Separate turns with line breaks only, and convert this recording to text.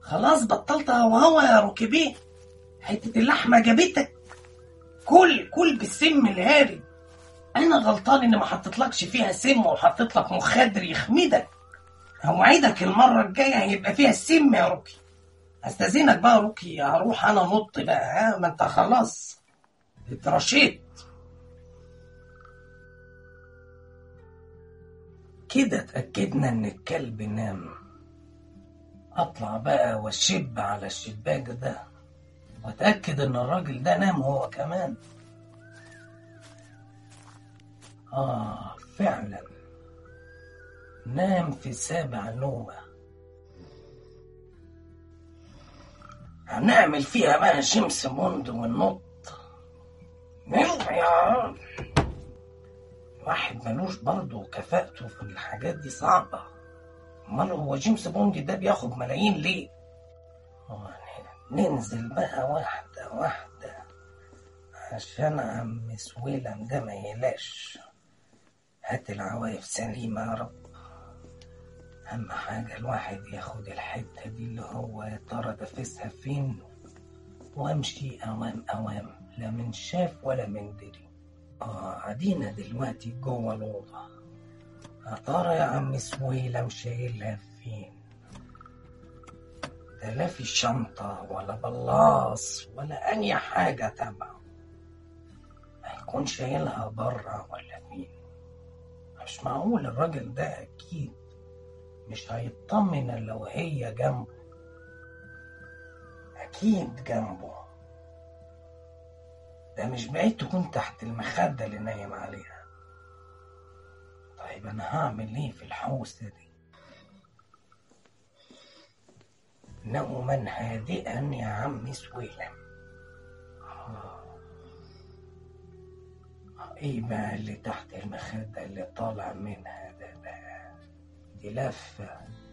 خلاص بطلت هوا يا ركبيه حتة اللحمة جابتك كل كل بالسم الهاري انا غلطان اني ما حطيتلكش فيها سم وحطيت لك مخدر يخمدك اوعدك المرة الجاية هيبقى فيها السم يا روكي استاذنك بقى يا روكي هروح انا نط بقى ها ما انت خلاص اترشيت كده اتأكدنا ان الكلب نام اطلع بقى واشب على الشباك ده واتأكد ان الراجل ده نام هو كمان اه فعلا نام في سابع نومة هنعمل فيها بقى شمس موند وننط نلعب يا واحد ملوش برضه كفاءته في الحاجات دي صعبة امال هو جيمس بوند ده بياخد ملايين ليه آه، ننزل بقى واحدة واحدة عشان عم سويلم ده ما يلاش هات العوايف سليمة يا رب أهم حاجة الواحد ياخد الحتة دي اللي هو يا ترى دافسها فين وامشي أوام أوام لا من شاف ولا من دري آه عدينا دلوقتي جوه الأوضة يا ترى يا عم سويلم شايلها فين ده لا في شنطة ولا بلاص ولا أي حاجة تبعه هيكون شايلها برا ولا فين مش معقول الراجل ده أكيد مش هيطمن إلا لو هي جنبه أكيد جنبه ده مش بعيد تكون تحت المخدة اللي نايم عليها طيب أنا هعمل إيه في الحوسة دي نوما هادئا يا عم سويلم آه. ايه بقى اللي تحت المخدة اللي طالع منها ده بقى دي لفة